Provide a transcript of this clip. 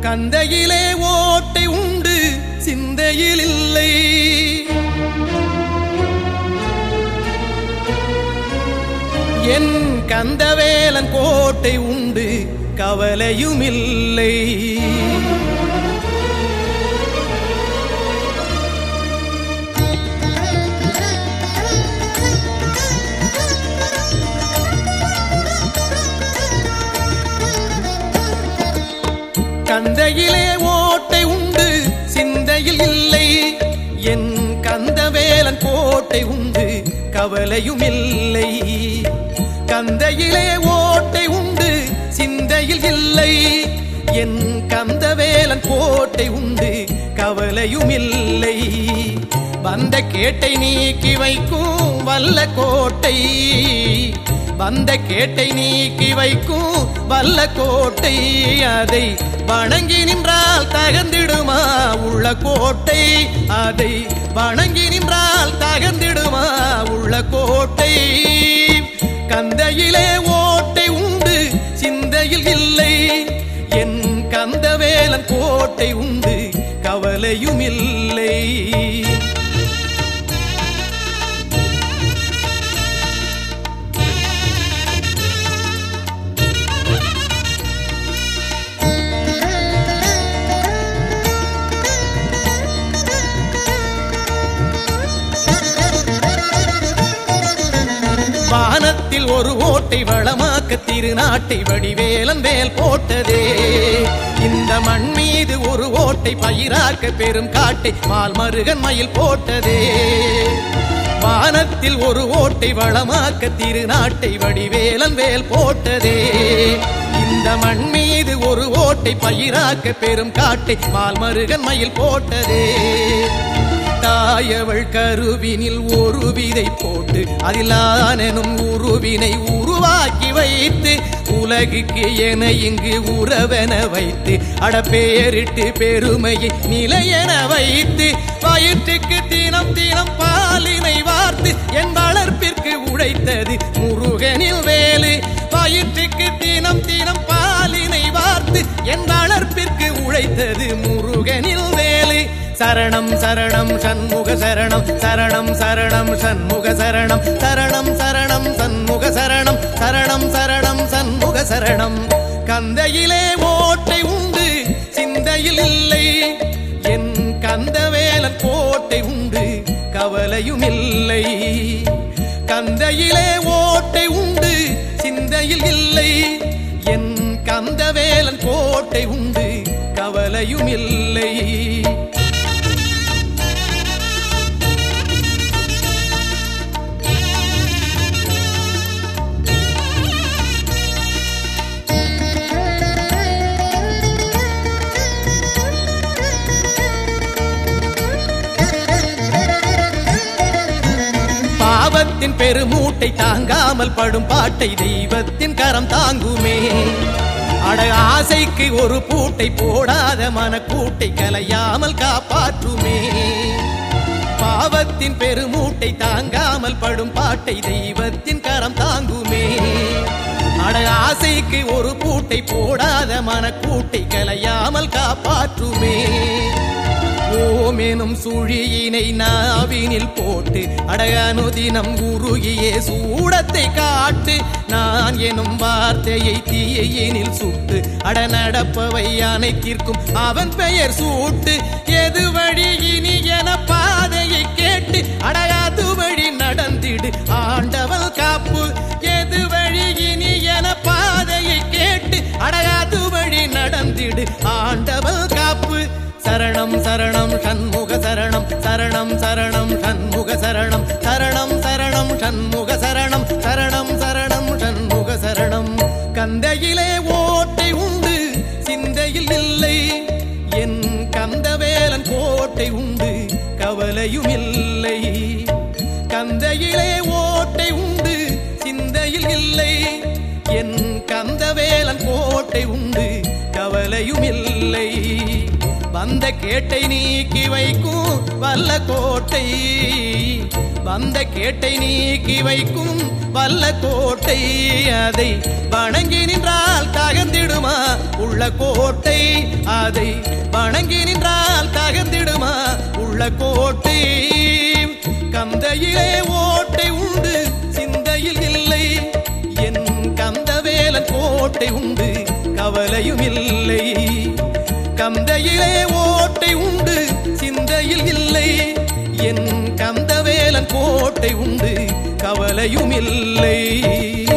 கந்தையிலே ஓட்டை உண்டு சிந்தையில் இல்லை என் கந்தவேலன் கோட்டை உண்டு கவலையும் இல்லை கந்தையிலே ஓட்டை உண்டு சிந்தையில் இல்லை என் கந்தவேலன் கோட்டை உண்டு கவலையும் இல்லை கந்தையிலே ஓட்டை உண்டு சிந்தையில் இல்லை என் கந்தவேலன் கோட்டை உண்டு கவலையும் இல்லை வந்த கேட்டை நீக்கி வைக்கும் வல்ல கோட்டை வந்த கேட்டை நீக்கி வைக்கும் வல்ல கோட்டை அதை வணங்கி நின்றால் தகர்ந்திடுமா உள்ள கோட்டை அதை வணங்கி நின்றால் தகர்ந்திடுமா உள்ள கோட்டை கந்தையிலே ஓட்டை உண்டு சிந்தையில் இல்லை என் கந்தவேலன் கோட்டை உண்டு கவலையும் இல்லை வானத்தில் ஒரு ஓட்டை வளமாக்க திருநாட்டை வடிவேலன் வேல் போட்டதே இந்த மண் மீது ஒரு ஓட்டை பயிராக்க பெரும் காட்டை மால்மருகன் மயில் போட்டதே வானத்தில் ஒரு ஓட்டை வளமாக்க திருநாட்டை வடிவேலன் வேல் போட்டதே இந்த மண் மீது ஒரு ஓட்டை பயிராக்க பெரும் காட்டை மால்மருகன் மயில் போட்டதே தாயவள் கருவினில் ஒரு விதை போட்டு அதில் ஆனனும் உருவினை உருவாக்கி வைத்து உலகுக்கு என இங்கு உறவென வைத்து அடப்பேரிட்டு பெருமையை நிலையென வைத்து வயிற்றுக்கு தினம் தினம் பாலினை வார்த்து என் வளர்ப்பிற்கு உழைத்தது முருகனில் வேலு வயிற்றுக்கு தினம் தினம் பாலினை வார்த்து என் வளர்ப்பிற்கு உழைத்தது முருகனில் வேலு சரணம் சரணம் சண்முக சரணம் சரணம் சரணம் சண்முக சரணம் சரணம் சரணம் சண்முக சரணம் சரணம் சரணம் சண்முக சரணம் கந்தையிலே ஓட்டை உண்டு சிந்தையில் இல்லை என் கந்தவேலன் கோட்டை உண்டு கவலையும் இல்லை கந்தையிலே ஓட்டை உண்டு சிந்தையில் இல்லை என் கந்தவேலன் கோட்டை உண்டு கவலையும் இல்லை பாவத்தின் பெருமூட்டை தாங்காமல் படும் பாட்டை தெய்வத்தின் கரம் தாங்குமே அட ஆசைக்கு ஒரு பூட்டை போடாத மனக்கூட்டை கலையாமல் காப்பாற்றுமே பாவத்தின் பெருமூட்டை தாங்காமல் படும் பாட்டை தெய்வத்தின் கரம் தாங்குமே அட ஆசைக்கு ஒரு பூட்டை போடாத மனக்கூட்டை கலையாமல் காப்பாற்றுமே ஓமெனும் சுழியினை நாவினில் போட்டு அடகனுதினம் உருகியே சூடத்தை காட்டு நான் எனும் வார்த்தையை தீயினில் சுட்டு அட நடப்பவை அனைத்திற்கும் அவன் பெயர் சூட்டு எது வழி இனி என பாதையை கேட்டு அடகாது வழி நடந்திடு ஆண்டவள் காப்பு எது வழி இனி என பாதையை கேட்டு அடகாது வழி நடந்திடு ஆண்டவள் காப்பு சரணம் சரணம் சண்முக சரணம் சரணம் சரணம் சண்முக சரணம் சரணம் சரணம் சண்முக சரணம் சரணம் சரணம் சண்முக சரணம் கந்தையிலே ஓட்டை உண்டு சிந்தையில் இல்லை என் கந்தவேலன் கோட்டை உண்டு கவலையும் இல்லை கந்தையிலே ஓட்டை உண்டு சிந்தையில் இல்லை என் கந்தவேலன் கோட்டை உண்டு கவலையும் இல்லை வந்த கேட்டை நீக்கி வைக்கும் வல்ல கோட்டை வந்த கேட்டை நீக்கி வைக்கும் வல்ல கோட்டை அதை வணங்கி நின்றால் தகர்ந்திடுமா உள்ள கோட்டை அதை வணங்கி நின்றால் தகர்ந்திடுமா உள்ள கோட்டை கந்தையிலே ஓட்டை உண்டு சிந்தையில் இல்லை என் கந்தவேலன் கோட்டை உண்டு கவலையும் இல்லை கந்தையிலே ஓட்டை உண்டு சிந்தையில் இல்லை என் கந்தவேலன் கோட்டை உண்டு கவலையும் இல்லை